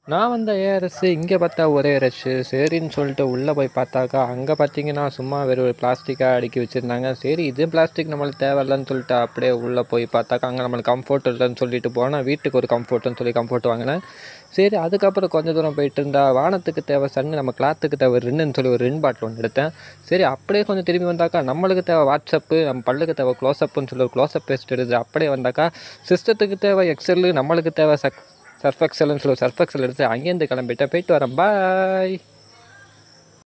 நான் வந்த ஏஆர்எஸ் இங்கே பார்த்தா ஒரே ரஷ்ஷு சரின்னு சொல்லிட்டு உள்ளே போய் பார்த்தாக்கா அங்கே பார்த்தீங்கன்னா சும்மா வெறும் பிளாஸ்டிக்காக அடுக்கி வச்சுருந்தாங்க சரி இது பிளாஸ்டிக் நம்மளுக்கு தேவையில்லன்னு சொல்லிட்டு அப்படியே உள்ளே போய் பார்த்தாக்கா அங்கே நம்மளுக்கு கம்ஃபர்ட் இல்லைன்னு சொல்லிட்டு போனால் வீட்டுக்கு ஒரு கம்ஃபர்ட்னு சொல்லி கம்ஃபர்ட் வாங்கினேன் சரி அதுக்கப்புறம் கொஞ்சம் தூரம் போயிட்டு இருந்தா வானத்துக்கு தேவை சன்னு நம்ம கிளாத்துக்கு தேவை ரின்னுன்னு சொல்லி ஒரு ரின் பாட்டில் ஒன்று எடுத்தேன் சரி அப்படியே கொஞ்சம் திரும்பி வந்தாக்கா நம்மளுக்கு தேவை வாட்ஸ்அப்பு நம்ம பல்லுக்கு தேவை க்ளோஸ்அப்புன்னு சொல்லி ஒரு க்ளோஸ்அப் பேஸ்ட் எடுத்து அப்படியே வந்தாக்கா சிஸ்டத்துக்கு தேவை எக்ஸல் நம்மளுக்கு தேவை சக் சர்ஃப் எக்ஸல்னு சொல்லி சர்ஃப் எக்ஸல் எடுத்து அங்கேருந்து கிளம்பிட்டேன் போயிட்டு வரேன் பாய்